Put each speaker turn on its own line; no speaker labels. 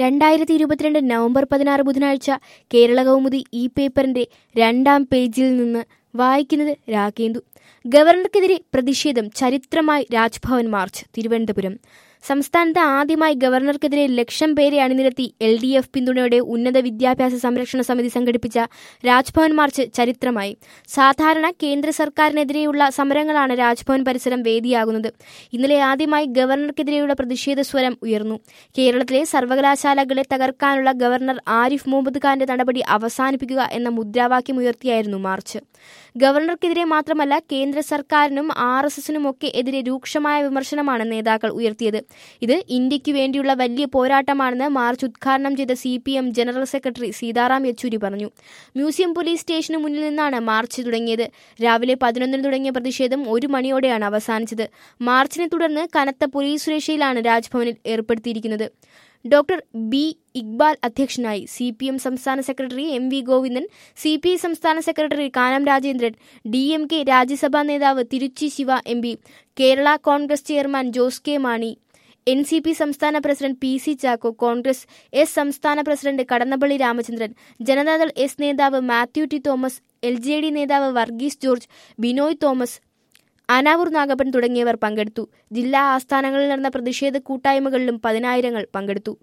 രണ്ടായിരത്തി ഇരുപത്തിരണ്ട് നവംബർ പതിനാറ് ബുധനാഴ്ച കേരള കൗമുദി ഈ പേപ്പറിന്റെ രണ്ടാം പേജിൽ നിന്ന് വായിക്കുന്നത് രാഗേന്ദു ഗവർണർക്കെതിരെ പ്രതിഷേധം ചരിത്രമായി രാജ്ഭവൻ മാർച്ച് തിരുവനന്തപുരം സംസ്ഥാനത്ത് ആദ്യമായി ഗവർണർക്കെതിരെ ലക്ഷം പേരെ അണിനിരത്തി എൽ ഡി എഫ് പിന്തുണയോടെ ഉന്നത വിദ്യാഭ്യാസ സംരക്ഷണ സമിതി സംഘടിപ്പിച്ച രാജ്ഭവൻ മാർച്ച് ചരിത്രമായി സാധാരണ കേന്ദ്ര സർക്കാരിനെതിരെയുള്ള സമരങ്ങളാണ് രാജ്ഭവൻ പരിസരം വേദിയാകുന്നത് ഇന്നലെ ആദ്യമായി ഗവർണർക്കെതിരെയുള്ള പ്രതിഷേധ സ്വരം ഉയർന്നു കേരളത്തിലെ സർവകലാശാലകളെ തകർക്കാനുള്ള ഗവർണർ ആരിഫ് മുഹമ്മദ് ഖാന്റെ നടപടി അവസാനിപ്പിക്കുക എന്ന മുദ്രാവാക്യം ഉയർത്തിയായിരുന്നു മാർച്ച് ഗവർണർക്കെതിരെ മാത്രമല്ല കേന്ദ്ര സർക്കാരിനും ആർ എസ് എസിനുമൊക്കെ എതിരെ രൂക്ഷമായ വിമർശനമാണ് നേതാക്കൾ ഉയർത്തിയത് ഇത് ഇന്ത്യക്ക് വേണ്ടിയുള്ള വലിയ പോരാട്ടമാണെന്ന് മാർച്ച് ഉദ്ഘാടനം ചെയ്ത C P M general secretary Sitaram Yechury പറഞ്ഞു മ്യൂസിയം പോലീസ് സ്റ്റേഷന് മുന്നിൽ നിന്നാണ് മാർച്ച് തുടങ്ങിയത് രാവിലെ പതിനൊന്നിന് തുടങ്ങിയ പ്രതിഷേധം ഒരു മണിയോടെയാണ് അവസാനിച്ചത് മാർച്ചിനെ തുടർന്ന് കനത്ത പോലീസ് സുരക്ഷയിലാണ് രാജ്ഭവനിൽ ഏർപ്പെടുത്തിയിരിക്കുന്നത് ഡോക്ടർ ബി ഇക്ബാൽ അധ്യക്ഷനായി സി പി എം സംസ്ഥാന സെക്രട്ടറി M V Govindan C P I സംസ്ഥാന സെക്രട്ടറി Kanam Rajendran D M K Rajya Sabha നേതാവ് Tiruchi Siva M P Kerala Congress chairman Jose K Mani N C P സംസ്ഥാന president P C Chacko Congress S സംസ്ഥാന പ്രസിഡന്റ് കടന്നപ്പള്ളി രാമചന്ദ്രൻ ജനതാദൾ എസ് നേതാവ് Mathew T Thomas L J D നേതാവ് വർഗീസ് ജോർജ് ബിനോയ് തോമസ് അനാവൂർ നാഗപ്പൻ തുടങ്ങിയവർ പങ്കെടുത്തു ജില്ലാ ആസ്ഥാനങ്ങളിൽ നടന്ന പ്രതിഷേധ കൂട്ടായ്മകളിലും പതിനായിരങ്ങൾ പങ്കെടുത്തു